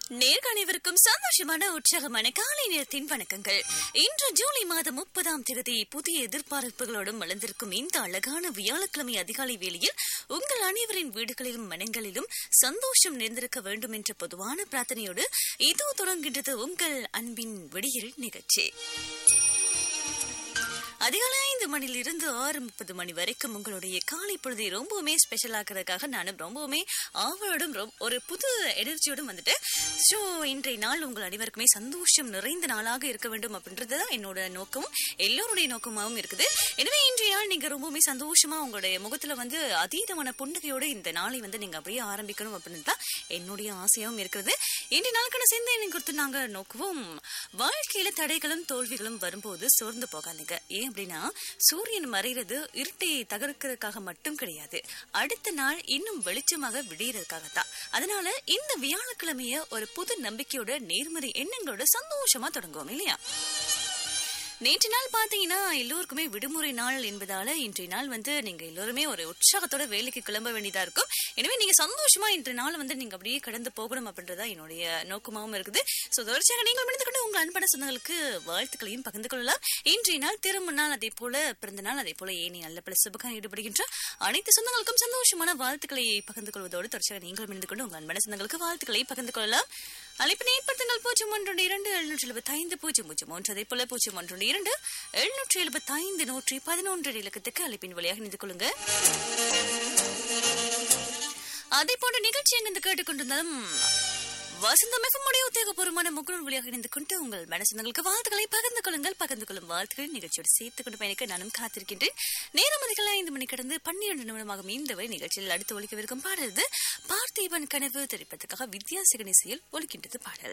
நேர்கள் அனைவருக்கும் சந்தோஷமான உற்சாகமான காலை நேரத்தின் வணக்கங்கள் இன்று ஜூலை மாதம் முப்பதாம் தேதி புதிய எதிர்பார்ப்புகளோடும் வளர்ந்திருக்கும் இந்த அழகான வியாழக்கிழமை அதிகாலை வேளையில் உங்கள் அனைவரின் வீடுகளிலும் மனங்களிலும் சந்தோஷம் நிறைந்திருக்க வேண்டும் என்ற பொதுவான பிரார்த்தனையோடு இதோ தொடங்குகின்றது உங்கள் அன்பின் விடியல் நிகழ்ச்சி அதிகாலை ஐந்து மணிலிருந்து ஆறு முப்பது மணி வரைக்கும் உங்களுடைய காலை பொழுதை ரொம்பவுமே ஸ்பெஷல் ஆக்குறதுக்காக நானும் ரொம்பவுமே ஆவலோடும் ரொம்- ஒரு புது எனர்ஜியோடும் வந்துட்டு ஸோ இன்றைய நாள் உங்கள் அனைவருக்குமே சந்தோஷம் நிறைந்த நாளாக இருக்க வேண்டும் அப்படின்றது தான் என்னோட நோக்கமும் எல்லோருடைய நோக்கமாகவும் இருக்குது எனவே இன்றைய நாள் நீங்க ரொம்பவுமே சந்தோஷமா உங்களுடைய முகத்துல வந்து அதீதமான புன்னகையோடு இந்த நாளை வந்து நீங்க அப்படியே ஆரம்பிக்கணும் அப்படின்னு தான் என்னுடைய ஆசையாகவும் இருக்கிறது இன்றைய நாளுக்கான சிந்தனை குறித்து நாங்க நோக்குவோம் வாழ்க்கையில தடைகளும் தோல்விகளும் வரும்போது சோர்ந்து போகாதீங்க ஏன் அப்படின்னா சூரியன் மறைகிறது இருட்டை தகர்க்கிறதுக்காக மட்டும் கிடையாது அடுத்த நாள் இன்னும் வெளிச்சமாக விடியறதுக்காகத்தான் அதனால இந்த வியாழக்கிழமைய ஒரு புது நம்பிக்கையோட நேர்மறை எண்ணங்களோட சந்தோஷமா தொடங்குவோம் இல்லையா நேற்று நாள் பாத்தீங்கன்னா எல்லோருக்குமே விடுமுறை நாள் என்பதால இன்றைய நாள் வந்து நீங்க எல்லோருமே ஒரு உற்சாகத்தோட வேலைக்கு கிளம்ப வேண்டியதா இருக்கும் எனவே நீங்க சந்தோஷமா இன்றைய நாள் வந்து நீங்க அப்படியே கடந்து போகணும் அப்படின்றதா என்னுடைய நோக்கமாகவும் இருக்குது சோ தொடர்ச்சியாக நீங்கள் முடிந்து கொண்டு உங்கள் அன்பான சொந்தங்களுக்கு வாழ்த்துக்களையும் பகிர்ந்து கொள்ளலாம் இன்றைய நாள் திரும்ப நாள் அதே போல பிறந்த நாள் அதே போல ஏனி நல்ல பல சுபகம் ஈடுபடுகின்ற அனைத்து சொந்தங்களுக்கும் சந்தோஷமான வாழ்த்துக்களை பகிர்ந்து கொள்வதோடு தொடர்ச்சியாக நீங்கள் முடிந்து கொண்டு உங்கள் அன்பான சொந்தங்களுக்கு வாழ்த்துக்களை பகிர்ந்து கொள்ளலாம் அழைப்பினை ஏற்படுத்துங்கள் பூஜ்ஜியம் ஒன்று இரண்டு எழுநூற்றி எழுபத்தி ஐந்து பூஜ்ஜியம் பூஜ்ஜியம் ஒன்று அதே போல பூஜ்ஜியம் ஒன்று இரண்டு எழுநூற்றி எழுபத்தி ஐந்து நூற்றி பதினொன்று இலக்கத்துக்கு அழைப்பின் வழியாக நின்று கொள்ளுங்க அதே போன்ற நிகழ்ச்சி எங்க கேட்டுக்கொண்டிருந்தாலும் வசந்தம் எஃப்எம்முடைய உத்தியோகபூர்வமான முகநூல் வழியாக இணைந்து கொண்டு உங்கள் மனசந்தங்களுக்கு வாழ்த்துக்களை பகிர்ந்து கொள்ளுங்கள் பகிர்ந்து கொள்ளும் வாழ்த்துக்களை நிகழ்ச்சியோடு சேர்த்துக் கொண்டு பயணிக்க நானும் காத்திருக்கின்றேன் நேரம் அதிகாலை ஐந்து மணி கடந்து பன்னிரண்டு நிமிடமாகும் இந்த வரை நிகழ்ச்சியில் அடுத்து ஒழிக்கவிருக்கும் பாடல் இது பார்த்திபன் கனவு திரைப்பதற்காக வித்யாசிகன் இசையில் ஒலிக்கின்றது பாடல்